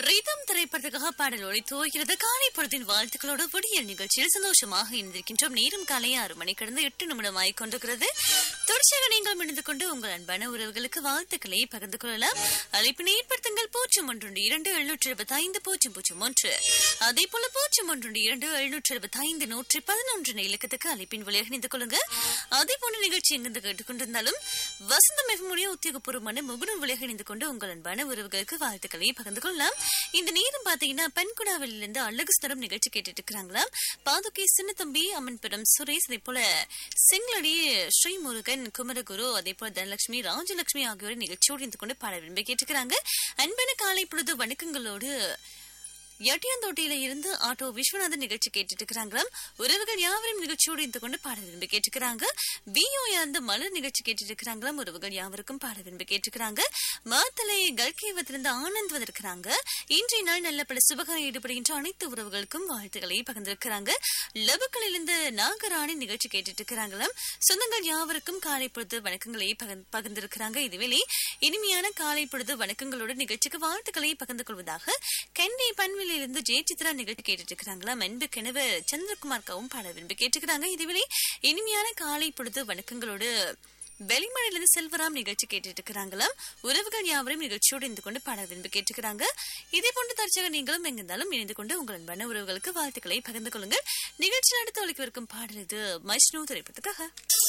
rhythm திரைப்படத்துக்காக பாடல் ஒளி துவக்கிறது காலை பொழுதின் வாழ்த்துக்களோடு விடியல் நிகழ்ச்சியில் சந்தோஷமாக இணைந்திருக்கின்றோம் நேரம் காலை ஆறு மணி கடந்து எட்டு நிமிடம் ஆகிக் கொண்டிருக்கிறது தொடர்ச்சியாக நீங்கள் இணைந்து கொண்டு உங்கள் அன்பான உறவுகளுக்கு வாழ்த்துக்களை பகிர்ந்து கொள்ளலாம் அழைப்பினை ஏற்படுத்துங்கள் பூஜ்ஜியம் ஒன்று இரண்டு எழுநூற்றி இருபத்தி ஐந்து பூஜ்ஜியம் பூஜ்ஜியம் ஒன்று அதே போல பூஜ்ஜியம் ஒன்று இரண்டு எழுநூற்றி இருபத்தி ஐந்து நூற்றி பதினொன்று இலக்கத்துக்கு அழைப்பின் வழியாக இணைந்து கொள்ளுங்க அதே போன்ற நிகழ்ச்சி எங்கிருந்து கேட்டுக்கொண்டிருந்தாலும் வசந்தம் எஃப்எம்முடைய உத்தியோகபூர்வமான முகடும் வழியாக இணைந்து கொண்டு உங்கள் அன்பான உறவுகளுக்கு வாழ்த்துக்களை பகிர்ந்து கொள்ளலாம் இந்த நேரம் பாத்தீங்கன்னா பெண்குடாவில இருந்து அழகு ஸ்தரம் நிகழ்ச்சி கேட்டுட்டு இருக்கிறாங்களாம் பாதுகை சின்னத்தம்பி அம்மன்புரம் சுரேஷ் அதே போல சிங்களடி ஸ்ரீமுருகன் குமரகுரு அதே போல தனலட்சுமி ராஜலட்சுமி ஆகியோர் நிகழ்ச்சியோடு இருந்து கொண்டு பாட விரும்பி கேட்டுக்கிறாங்க அன்பான காலை பொழுது வணக்கங்களோடு எட்டியாந்தோட்டையில இருந்து ஆட்டோ விஸ்வநாதன் நிகழ்ச்சி கேட்டுட்டு இருக்கிறாங்களாம் உறவுகள் யாவரும் நிகழ்ச்சியோடு இருந்து கொண்டு பாட விரும்பி கேட்டுக்கிறாங்க விஓ இருந்து மலர் நிகழ்ச்சி கேட்டுட்டு இருக்கிறாங்களாம் உறவுகள் யாவருக்கும் பாட விரும்பி கேட்டுக்கிறாங்க மாத்தலை கல்கேவத்திலிருந்து ஆனந்த் வந்திருக்கிறாங்க இன்றைய நாள் நல்ல பல சுபகாரம் ஈடுபடுகின்ற அனைத்து உறவுகளுக்கும் வாழ்த்துக்களை பகிர்ந்திருக்கிறாங்க லபுக்களிலிருந்து நாகராணி நிகழ்ச்சி கேட்டுட்டு இருக்கிறாங்களாம் சொந்தங்கள் யாவருக்கும் காலை பொழுது வணக்கங்களை பகிர்ந்து- பகிர்ந்திருக்கிறாங்க இதுவேளை இனிமையான காலை பொழுது வணக்கங்களோட நிகழ்ச்சிக்கு வாழ்த்துக்களை பகிர்ந்து கொள்வதாக கண்டி பன்விலிருந்து ஜெய சித்ரா நிகழ்ச்சி கேட்டுட்டு இருக்கிறாங்களா அன்பு கிணவு சந்திரகுமார்க்காவும் பாட விரும்பி கேட்டுக்கிறாங்க இதுவேளை இனிமையான காலை பொழுது வணக்கங்களோடு வெளிமலையிலிருந்து செல்வராம் நிகழ்ச்சி கேட்டுட்டு இருக்கிறாங்களாம் உறவுகள் யாவரும் நிகழ்ச்சியோடு இருந்து கொண்டு பாட விரும்பி கேட்டுக்கிறாங்க இதே போன்ற தற்சக நீங்களும் எங்கிருந்தாலும் இணைந்து கொண்டு உங்கள் அன்பான உறவுகளுக்கு வாழ்த்துக்களை பகிர்ந்து கொள்ளுங்கள் நிகழ்ச்சியில் அடுத்து ஒழிக்கவிருக்கும் பாடல் இது மஜ்னு திரைப்படத்துக்காக